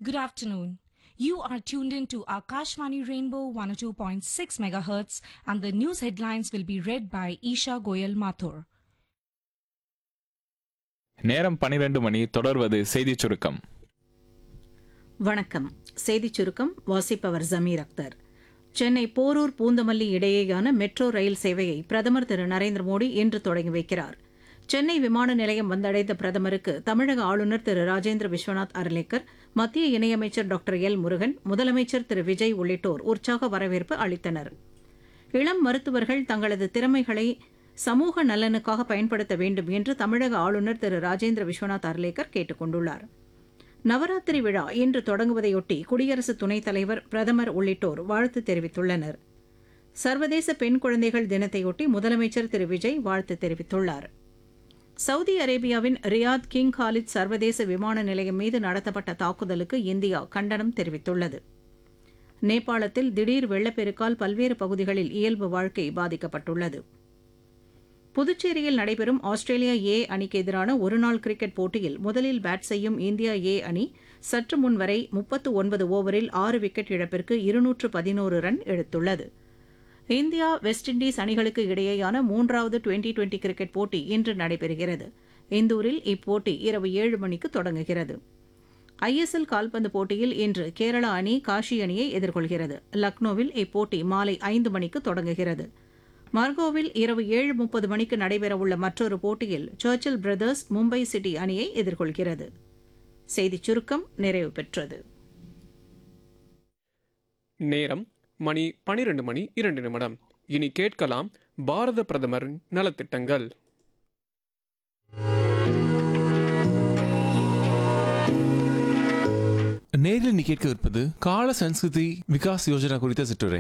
Good afternoon. You are tuned in to Akashvani Rainbow 102.6 MHz and the news headlines will be read by Isha Goyal Mathur. நேரம் பனிரெண்டு மணி தொடர்வது செய்திச் சுருக்கம் வணக்கம் செய்திச் சுருக்கம் வாசிப்பவர் ஜமீர் அக்தர் சென்னை போரூர் பூந்தமல்லி இடையேயான மெட்ரோ ரயில் சேவையை பிரதமர் திரு நரேந்திர மோடி இன்று தொடங்கி வைக்கிறார் சென்னை விமான நிலையம் வந்தடைந்த பிரதமருக்கு தமிழக ஆளுநர் திரு ராஜேந்திர விஸ்வநாத் அர்லேக்கர் மத்திய இணையமைச்சர் டாக்டர் எல் முருகன் முதலமைச்சர் திரு விஜய் உள்ளிட்டோர் உற்சாக வரவேற்பு அளித்தனர் இளம் மருத்துவர்கள் தங்களது திறமைகளை சமூக நலனுக்காக பயன்படுத்த வேண்டும் என்று தமிழக ஆளுநர் திரு ராஜேந்திர விஸ்வநாத் அர்லேக்கர் கேட்டுக் கொண்டுள்ளார் நவராத்திரி விழா இன்று தொடங்குவதையொட்டி குடியரசு துணைத் தலைவர் பிரதமர் உள்ளிட்டோர் வாழ்த்து தெரிவித்துள்ளனர் சர்வதேச பெண் குழந்தைகள் தினத்தையொட்டி முதலமைச்சர் திரு விஜய் வாழ்த்து தெரிவித்துள்ளார் சவுதி அரேபியாவின் ரியாத் கிங் காலித் சர்வதேச விமான நிலையம் மீது நடத்தப்பட்ட தாக்குதலுக்கு இந்தியா கண்டனம் தெரிவித்துள்ளது நேபாளத்தில் திடீர் வெள்ளப்பெருக்கால் பல்வேறு பகுதிகளில் இயல்பு வாழ்க்கை பாதிக்கப்பட்டுள்ளது புதுச்சேரியில் நடைபெறும் ஆஸ்திரேலியா ஏ அணிக்கு எதிரான ஒருநாள் கிரிக்கெட் போட்டியில் முதலில் பேட் செய்யும் இந்தியா ஏ அணி சற்று முன் வரை முப்பத்து ஒன்பது ஓவரில் ஆறு விக்கெட் இழப்பிற்கு இருநூற்று பதினோரு ரன் எடுத்துள்ளது இந்தியா வெஸ்ட் இண்டீஸ் அணிகளுக்கு இடையேயான மூன்றாவது டுவெண்டி டுவெண்டி கிரிக்கெட் போட்டி இன்று நடைபெறுகிறது இந்தூரில் இப்போட்டி இரவு ஏழு மணிக்கு தொடங்குகிறது ஐஎஸ்எல் கால்பந்து போட்டியில் இன்று கேரளா அணி காஷி அணியை எதிர்கொள்கிறது லக்னோவில் இப்போட்டி மாலை ஐந்து மணிக்கு தொடங்குகிறது மார்கோவில் இரவு ஏழு முப்பது மணிக்கு நடைபெறவுள்ள மற்றொரு போட்டியில் சர்ச்சில் பிரதர்ஸ் மும்பை சிட்டி அணியை எதிர்கொள்கிறது செய்திச் சுருக்கம் நிறைவு பெற்றது நேரம் மணி பனிரெண்டு மணி இரண்டு நிமிடம் இனி கேட்கலாம் பாரத பிரதமர் நலத்திட்டங்கள் நேரில் நீ கேட்கவிருப்பது கால சன்ஸ்கிருதி விகாஸ் யோஜனா குறித்த சிற்றுரை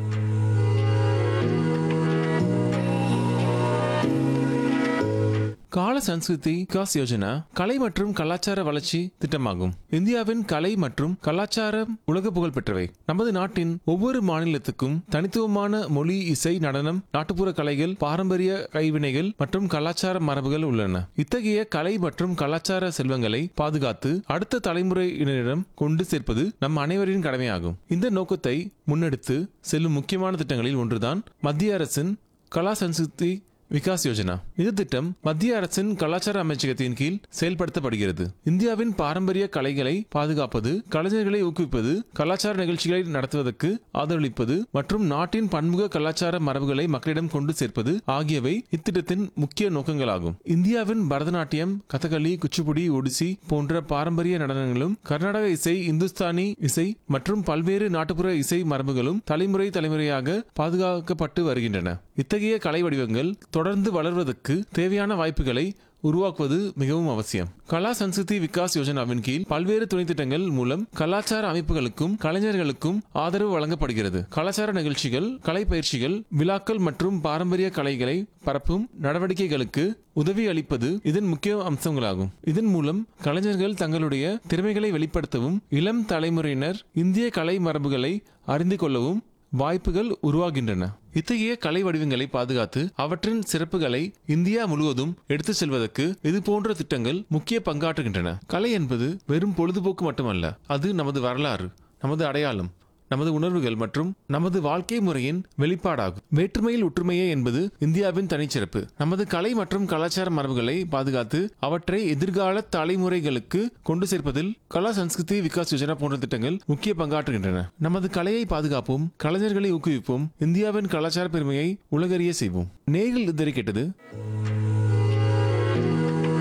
கால சன்ஸ்கிருதி விகாஸ் யோஜனா கலை மற்றும் கலாச்சார வளர்ச்சி திட்டமாகும் இந்தியாவின் கலை மற்றும் கலாச்சாரம் உலக புகழ் பெற்றவை நமது நாட்டின் ஒவ்வொரு மாநிலத்துக்கும் தனித்துவமான மொழி இசை நடனம் நாட்டுப்புற கலைகள் பாரம்பரிய கைவினைகள் மற்றும் கலாச்சார மரபுகள் உள்ளன இத்தகைய கலை மற்றும் கலாச்சார செல்வங்களை பாதுகாத்து அடுத்த தலைமுறையினரிடம் கொண்டு சேர்ப்பது நம் அனைவரின் கடமையாகும் இந்த நோக்கத்தை முன்னெடுத்து செல்லும் முக்கியமான திட்டங்களில் ஒன்றுதான் மத்திய அரசின் கலா சன்ஸ்கிருதி விகாஸ் யோஜனா இந்த திட்டம் மத்திய அரசின் கலாச்சார அமைச்சகத்தின் கீழ் செயல்படுத்தப்படுகிறது இந்தியாவின் பாரம்பரிய கலைகளை பாதுகாப்பது கலைஞர்களை ஊக்குவிப்பது கலாச்சார நிகழ்ச்சிகளை நடத்துவதற்கு ஆதரவளிப்பது மற்றும் நாட்டின் பன்முக கலாச்சார மரபுகளை மக்களிடம் கொண்டு சேர்ப்பது ஆகியவை இத்திட்டத்தின் முக்கிய நோக்கங்களாகும் இந்தியாவின் பரதநாட்டியம் கதகளி குச்சிப்புடி ஒடிசி போன்ற பாரம்பரிய நடனங்களும் கர்நாடக இசை இந்துஸ்தானி இசை மற்றும் பல்வேறு நாட்டுப்புற இசை மரபுகளும் தலைமுறை தலைமுறையாக பாதுகாக்கப்பட்டு வருகின்றன இத்தகைய கலை வடிவங்கள் தொடர்ந்து வளர்வதற்கு தேவையான வாய்ப்புகளை உருவாக்குவது மிகவும் அவசியம் கலா சன்ஸ்கிருதி விகாஸ் யோஜனாவின் கீழ் பல்வேறு துணை திட்டங்கள் மூலம் கலாச்சார அமைப்புகளுக்கும் கலைஞர்களுக்கும் ஆதரவு வழங்கப்படுகிறது கலாச்சார நிகழ்ச்சிகள் கலை பயிற்சிகள் விழாக்கள் மற்றும் பாரம்பரிய கலைகளை பரப்பும் நடவடிக்கைகளுக்கு உதவி அளிப்பது இதன் முக்கிய அம்சங்களாகும் இதன் மூலம் கலைஞர்கள் தங்களுடைய திறமைகளை வெளிப்படுத்தவும் இளம் தலைமுறையினர் இந்திய கலை மரபுகளை அறிந்து கொள்ளவும் வாய்ப்புகள் உருவாகின்றன இத்தகைய கலை வடிவங்களை பாதுகாத்து அவற்றின் சிறப்புகளை இந்தியா முழுவதும் எடுத்துச் செல்வதற்கு இது போன்ற திட்டங்கள் முக்கிய பங்காற்றுகின்றன கலை என்பது வெறும் பொழுதுபோக்கு மட்டுமல்ல அது நமது வரலாறு நமது அடையாளம் நமது உணர்வுகள் மற்றும் நமது வாழ்க்கை முறையின் வெளிப்பாடாகும் வேற்றுமையில் ஒற்றுமையே என்பது இந்தியாவின் தனிச்சிறப்பு நமது கலை மற்றும் கலாச்சார மரபுகளை பாதுகாத்து அவற்றை எதிர்கால தலைமுறைகளுக்கு கொண்டு சேர்ப்பதில் கலா சன்ஸ்கிருதி விகாஸ் யோஜனா போன்ற திட்டங்கள் முக்கிய பங்காற்றுகின்றன நமது கலையை பாதுகாப்போம் கலைஞர்களை ஊக்குவிப்போம் இந்தியாவின் கலாச்சார பெருமையை உலகறிய செய்வோம் நேரில் இதுவரை கேட்டது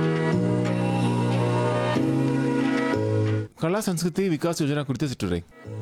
கலா சன்ஸ்கிருதி விகாஸ் யோஜனா குறித்த சிற்றுரை